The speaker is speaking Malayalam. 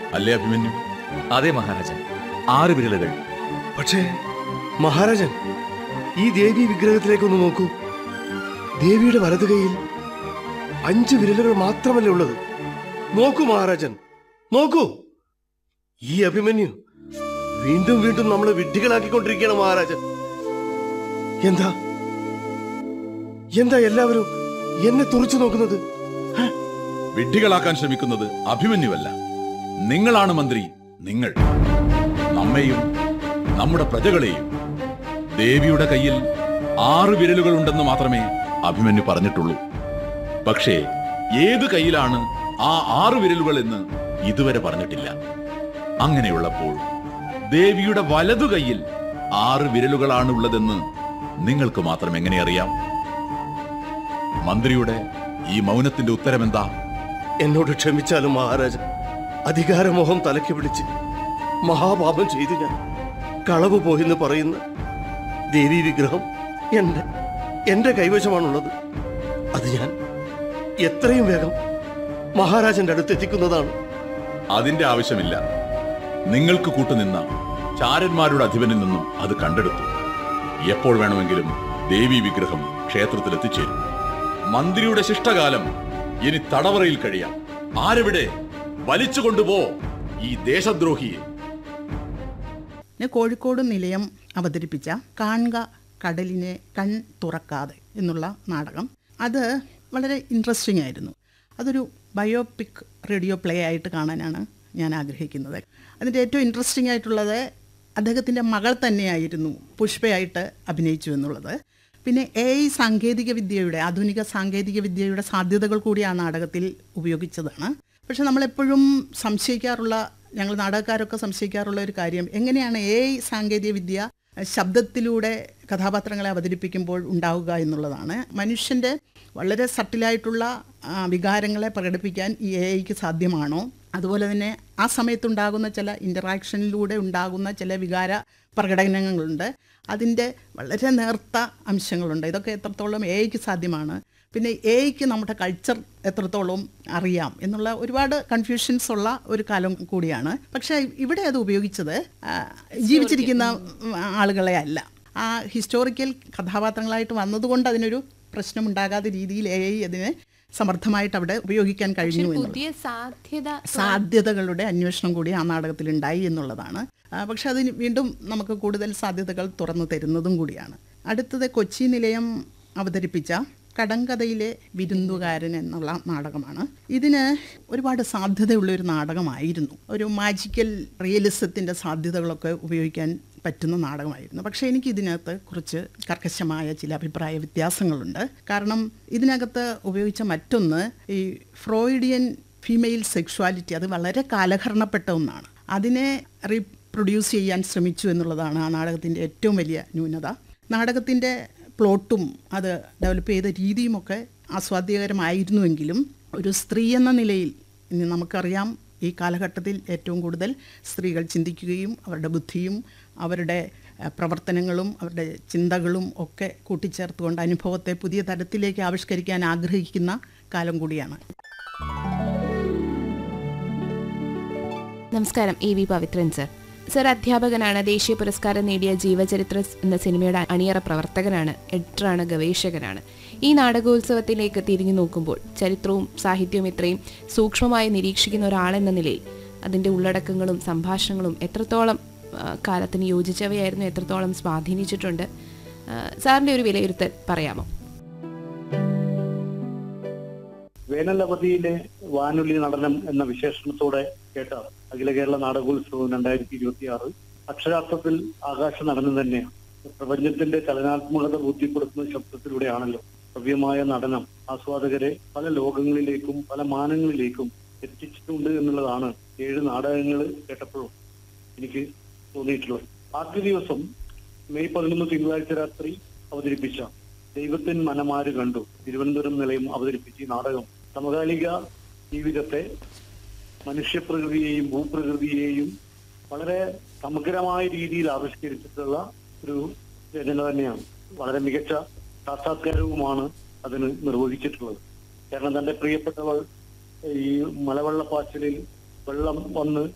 അല്ലേ അഭിമന്യു അതെ മഹാരാജൻ ആറ് വിരലുകൾ പക്ഷേ മഹാരാജൻ ഈ ദേവി വിഗ്രഹത്തിലേക്കൊന്ന് നോക്കൂ ദേവിയുടെ വലതു കൈയിൽ അഞ്ച് വിരലുകൾ മാത്രമല്ലേ ഉള്ളത് നോക്കൂ മഹാരാജൻ നോക്കൂ ഈ അഭിമന്യു വീണ്ടും വീണ്ടും നമ്മളെ വിഡ്ഢികളാക്കിക്കൊണ്ടിരിക്കുകയാണ് മഹാരാജൻ എന്താ എന്താ എല്ലാവരും എന്നെ തുറച്ചു നോക്കുന്നത് വിഡ്ഢികളാക്കാൻ ശ്രമിക്കുന്നത് അഭിമന്യുവല്ല നിങ്ങളാണ് മന്ത്രി നിങ്ങൾ നമ്മെയും നമ്മുടെ പ്രജകളെയും ദേവിയുടെ കയ്യിൽ ആറ് വിരലുകൾ ഉണ്ടെന്ന് മാത്രമേ അഭിമന്യു പറഞ്ഞിട്ടുള്ളൂ പക്ഷേ ഏത് കയ്യിലാണ് ആ ആറ് വിരലുകൾ എന്ന് ഇതുവരെ പറഞ്ഞിട്ടില്ല അങ്ങനെയുള്ളപ്പോൾ ദേവിയുടെ വലതു കൈയിൽ ആറ് വിരലുകളാണ് ഉള്ളതെന്ന് നിങ്ങൾക്ക് മാത്രം എങ്ങനെ അറിയാം മന്ത്രിയുടെ ഈ മൗനത്തിന്റെ ഉത്തരമെന്താ എന്നോട് ക്ഷമിച്ചാലും മഹാരാജൻ അധികാരമോഹം തലയ്ക്ക് പിടിച്ച് മഹാപാപം ചെയ്തു ഞാൻ കളവ് പോയെന്ന് പറയുന്ന ദേവി വിഗ്രഹം എന്റെ എന്റെ കൈവശമാണുള്ളത് അത് ഞാൻ എത്രയും വേഗം മഹാരാജന്റെ അടുത്ത് എത്തിക്കുന്നതാണ് അതിന്റെ ആവശ്യമില്ല നിങ്ങൾക്ക് കൂട്ടുനിന്ന ചാരന്മാരുടെ അധിപനിൽ നിന്നും അത് കണ്ടെടുത്തു എപ്പോൾ വേണമെങ്കിലും ദേവി വിഗ്രഹം ക്ഷേത്രത്തിൽ എത്തിച്ചേരും മന്ത്രിയുടെ ശിഷ്ടകാലം ഇനി തടവറയിൽ കഴിയാം ആരെവിടെ വലിച്ചു കൊണ്ടുപോ ഈ ദേശദ്രോഹിയെ പിന്നെ കോഴിക്കോട് നിലയം അവതരിപ്പിച്ച കാണുക കടലിനെ കൺ തുറക്കാതെ എന്നുള്ള നാടകം അത് വളരെ ഇൻട്രസ്റ്റിംഗ് ആയിരുന്നു അതൊരു ബയോപിക് റേഡിയോ പ്ലേ ആയിട്ട് കാണാനാണ് ഞാൻ ആഗ്രഹിക്കുന്നത് അതിൻ്റെ ഏറ്റവും ഇൻട്രസ്റ്റിംഗ് ആയിട്ടുള്ളത് അദ്ദേഹത്തിൻ്റെ മകൾ തന്നെയായിരുന്നു പുഷ്പയായിട്ട് അഭിനയിച്ചു എന്നുള്ളത് പിന്നെ എ ഐ സാങ്കേതിക വിദ്യയുടെ ആധുനിക സാങ്കേതിക വിദ്യയുടെ സാധ്യതകൾ കൂടി ആ നാടകത്തിൽ ഉപയോഗിച്ചതാണ് പക്ഷെ നമ്മളെപ്പോഴും സംശയിക്കാറുള്ള ഞങ്ങൾ നാടകക്കാരൊക്കെ സംശയിക്കാറുള്ള ഒരു കാര്യം എങ്ങനെയാണ് എ ഐ സാങ്കേതിക വിദ്യ ശബ്ദത്തിലൂടെ കഥാപാത്രങ്ങളെ അവതരിപ്പിക്കുമ്പോൾ ഉണ്ടാവുക എന്നുള്ളതാണ് മനുഷ്യൻ്റെ വളരെ സട്ടിലായിട്ടുള്ള ആ, വികാരങ്ങളെ പ്രകടിപ്പിക്കാൻ ഈ എ ഐക്ക് സാധ്യമാണോ അതുപോലെ തന്നെ ആ സമയത്തുണ്ടാകുന്ന ചില ഇൻ്ററാക്ഷനിലൂടെ ഉണ്ടാകുന്ന ചില വികാര പ്രകടനങ്ങളുണ്ട് അതിൻ്റെ വളരെ നേർത്ത അംശങ്ങളുണ്ട് ഇതൊക്കെ എത്രത്തോളം എ ഐക്ക് സാധ്യമാണ് പിന്നെ എ ഐക്ക് നമ്മുടെ കൾച്ചർ എത്രത്തോളം അറിയാം എന്നുള്ള ഒരുപാട് കൺഫ്യൂഷൻസ് ഉള്ള ഒരു കാലം കൂടിയാണ് പക്ഷേ ഇവിടെ അത് ഉപയോഗിച്ചത് ആ, ജീവിച്ചിരിക്കുന്ന ഉം, ആളുകളെ അല്ല ആ ഹിസ്റ്റോറിക്കൽ കഥാപാത്രങ്ങളായിട്ട് വന്നതുകൊണ്ട് അതിനൊരു പ്രശ്നം ഉണ്ടാകാത്ത രീതിയിൽ എ ഐ അതിനെ സമർത്ഥമായിട്ട് അവിടെ ഉപയോഗിക്കാൻ കഴിഞ്ഞു എന്നുള്ളത് പുതിയ സാധ്യത സാധ്യതകളുടെ അന്വേഷണം കൂടി ആ നാടകത്തിൽ ഉണ്ടായി എന്നുള്ളതാണ് ആ, പക്ഷെ അതിന് വീണ്ടും നമുക്ക് കൂടുതൽ സാധ്യതകൾ തുറന്നു തരുന്നതും കൂടിയാണ് അടുത്തത് കൊച്ചി നിലയം അവതരിപ്പിച്ച കടങ്കഥയിലെ വിരുന്നുകാരൻ എന്നുള്ള നാടകമാണ് ഇതിന് ഒരുപാട് സാധ്യതയുള്ള ഒരു നാടകമായിരുന്നു ഒരു മാജിക്കൽ റിയലിസത്തിൻ്റെ സാധ്യതകളൊക്കെ ഉപയോഗിക്കാൻ പറ്റുന്ന നാടകമായിരുന്നു പക്ഷേ എനിക്ക് ഇതിനകത്ത് കുറച്ച് കർക്കശമായ ചില അഭിപ്രായ വ്യത്യാസങ്ങളുണ്ട് കാരണം ഇതിനകത്ത് ഉപയോഗിച്ച മറ്റൊന്ന് ഈ ഫ്രോയിഡിയൻ ഫീമെയിൽ സെക്ഷുവാലിറ്റി അത് വളരെ കാലഹരണപ്പെട്ട ഒന്നാണ് അതിനെ റീപ്രൊഡ്യൂസ് ചെയ്യാൻ ശ്രമിച്ചു എന്നുള്ളതാണ് ആ നാടകത്തിൻ്റെ ഏറ്റവും വലിയ ന്യൂനത നാടകത്തിൻ്റെ പ്ലോട്ടും അത് ഡെവലപ്പ് ചെയ്ത രീതിയുമൊക്കെ ആസ്വാദ്യകരമായിരുന്നുവെങ്കിലും ഒരു സ്ത്രീ എന്ന നിലയിൽ ഇനി നമുക്കറിയാം ഈ കാലഘട്ടത്തിൽ ഏറ്റവും കൂടുതൽ സ്ത്രീകൾ ചിന്തിക്കുകയും അവരുടെ ബുദ്ധിയും അവരുടെ അഹ്, പ്രവർത്തനങ്ങളും അവരുടെ ചിന്തകളും ഒക്കെ കൂട്ടിച്ചേർത്തുകൊണ്ട് അനുഭവത്തെ പുതിയ തരത്തിലേക്ക് ആവിഷ്കരിക്കാൻ ആഗ്രഹിക്കുന്ന കാലം കൂടിയാണ് നമസ്കാരം A V Pavithran sir sir അധ്യാപകനാണ് ദേശീയ പുരസ്കാരം നേടിയ ജീവചരിത്ര എന്ന സിനിമയുടെ അണിയറ പ്രവർത്തകനാണ് എഡിറ്ററാണ് ഗവേഷകനാണ് ഈ നാടകോത്സവത്തിലേക്ക് തിരിഞ്ഞു നോക്കുമ്പോൾ ചരിത്രവും സാഹിത്യവും ഇത്രയും സൂക്ഷ്മമായി നിരീക്ഷിക്കുന്ന ഒരാളെന്ന നിലയിൽ അതിൻ്റെ ഉള്ളടക്കങ്ങളും സംഭാഷണങ്ങളും എത്രത്തോളം ആ, കാലത്തിന് യോജിച്ചവയായിരുന്നു എത്രത്തോളം സ്വാധീനിച്ചിട്ടുണ്ട് ആ, സാറിൻ്റെ ഒരു വിലയിരുത്തൽ പറയാമോ വേനലവധിയിലെ വാനൊലി നടനം എന്ന വിശേഷണത്തോടെ കേട്ട അഖില കേരള നാടകോത്സവം രണ്ടായിരത്തി ഇരുപത്തി ആറ് അക്ഷരാർത്ഥത്തിൽ ആകാശ നടനം തന്നെയാണ് പ്രപഞ്ചത്തിന്റെ ചലനാത്മകത ബോധ്യപ്പെടുത്തുന്ന ശബ്ദത്തിലൂടെയാണല്ലോ ഭവ്യമായ നടനം ആസ്വാദകരെ പല ലോകങ്ങളിലേക്കും പല മാനങ്ങളിലേക്കും എത്തിച്ചിട്ടുണ്ട് എന്നുള്ളതാണ് ഏഴ് നാടകങ്ങൾ കേട്ടപ്പോഴും എനിക്ക് തോന്നിയിട്ടുള്ളത് ആദ്യ ദിവസം മെയ് പതിനൊന്ന് തിങ്കളാഴ്ച രാത്രി അവതരിപ്പിച്ച ദൈവത്തിൻ മനമാര് കണ്ടു തിരുവനന്തപുരം നിലയം അവതരിപ്പിച്ച ഈ നാടകം സമകാലിക ജീവിതത്തെ മനുഷ്യപ്രകൃതിയെയും ഭൂപ്രകൃതിയെയും വളരെ സമഗ്രമായ രീതിയിൽ ആവിഷ്കരിച്ചിട്ടുള്ള ഒരു രചന തന്നെയാണ് വളരെ മികച്ച സാക്ഷാത്കാരവുമാണ് അതിന് നിർവഹിച്ചിട്ടുള്ളത് കാരണം തന്റെ പ്രിയപ്പെട്ടവൾ ഈ മലവെള്ളപ്പാച്ചിലിൽ വെള്ളം വന്ന്